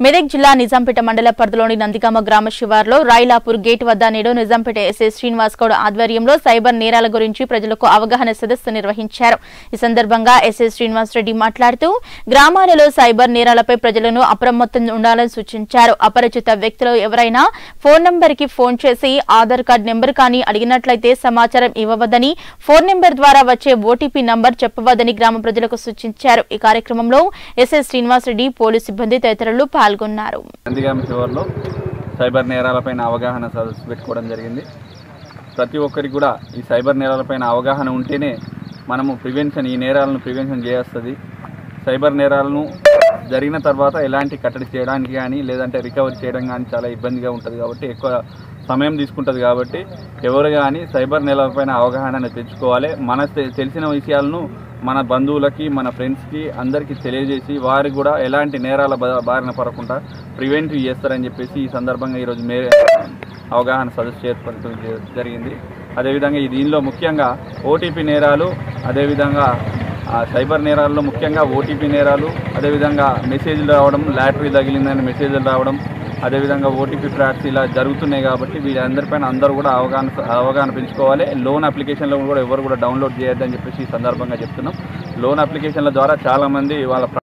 మెదక్ జిల్లా నిజాంపేట మండల పరిధిలోని నందిగామ గ్రామ శివార్లో రాయిలాపూర్ గేట్ వద్ద నేడు నిజాంపేట ఎస్ఐ శ్రీనివాస్ గౌడ్ ఆధ్వర్యంలో సైబర్ నేరాల గురించి ప్రజలకు అవగాహన సదస్సు నిర్వహించారు ఈ సందర్భంగా ఎస్ఐ శ్రీనివాస్ రెడ్డి మాట్లాడుతూ గ్రామాలలో సైబర్ నేరాలపై ప్రజలను అప్రమత్తం ఉండాలని సూచించారు అపరిచిత వ్యక్తులు ఎవరైనా ఫోన్ నంబర్ కి ఫోన్ చేసి ఆధార్ కార్డు నెంబర్ కానీ అడిగినట్లయితే సమాచారం ఇవ్వవద్దని ఫోన్ నెంబర్ ద్వారా వచ్చే ఓటీపీ నంబర్ చెప్పవద్దని గ్రామ ప్రజలకు సూచించారు ఈ కార్యక్రమంలో ఎస్ఐ శ్రీనివాస్ రెడ్డి పోలీసు సిబ్బంది తదితరులు పాల్గొన్నారు నందిగామ చివరిలో సైబర్ నేరాలపైన అవగాహన సదస్సు పెట్టుకోవడం జరిగింది ప్రతి ఒక్కరికి కూడా ఈ సైబర్ నేరాలపైన అవగాహన ఉంటేనే మనము ప్రివెన్షన్ ఈ నేరాలను ప్రివెన్షన్ చేస్తుంది సైబర్ నేరాలను జరిగిన తర్వాత ఎలాంటి కట్టడి చేయడానికి కానీ లేదంటే రికవరీ చేయడం కానీ చాలా ఇబ్బందిగా ఉంటుంది కాబట్టి ఎక్కువ సమయం తీసుకుంటుంది కాబట్టి ఎవరు కానీ సైబర్ నేరాలపైన అవగాహన తెచ్చుకోవాలి మన తె- తెలిసిన విషయాలను మన బంధువులకి మన ఫ్రెండ్స్కి అందరికీ తెలియజేసి వారికి కూడా ఎలాంటి నేరాల బా- బారిన పడకుండా ప్రివెంట్ చేస్తారని చెప్పేసి ఈ సందర్భంగా ఈరోజు మే అవగాహన సదస్సు ఏర్పడటం జ- జరిగింది అదేవిధంగా ఈ దీనిలో ముఖ్యంగా ఓటీపీ నేరాలు అదేవిధంగా ఆ సైబర్ నేరాల్లో ముఖ్యంగా ఓటీపీ నేరాలు అదేవిధంగా మెసేజ్లు రావడం లాటరీ తగిలిందని మెసేజ్లు రావడం అదేవిధంగా ఓటీపీ ఫ్రాడ్స్ ఇలా జరుగుతున్నాయి కాబట్టి వీళ్ళందరిపైన అందరూ కూడా అవగాహన అవగాహన పెంచుకోవాలి లోన్ అప్లికేషన్లో కూడా ఎవరు కూడా డౌన్లోడ్ చేయొద్దని చెప్పేసి ఈ సందర్భంగా చెప్తున్నాం లోన్ అప్లికేషన్ల ద్వారా చాలామంది వాళ్ళ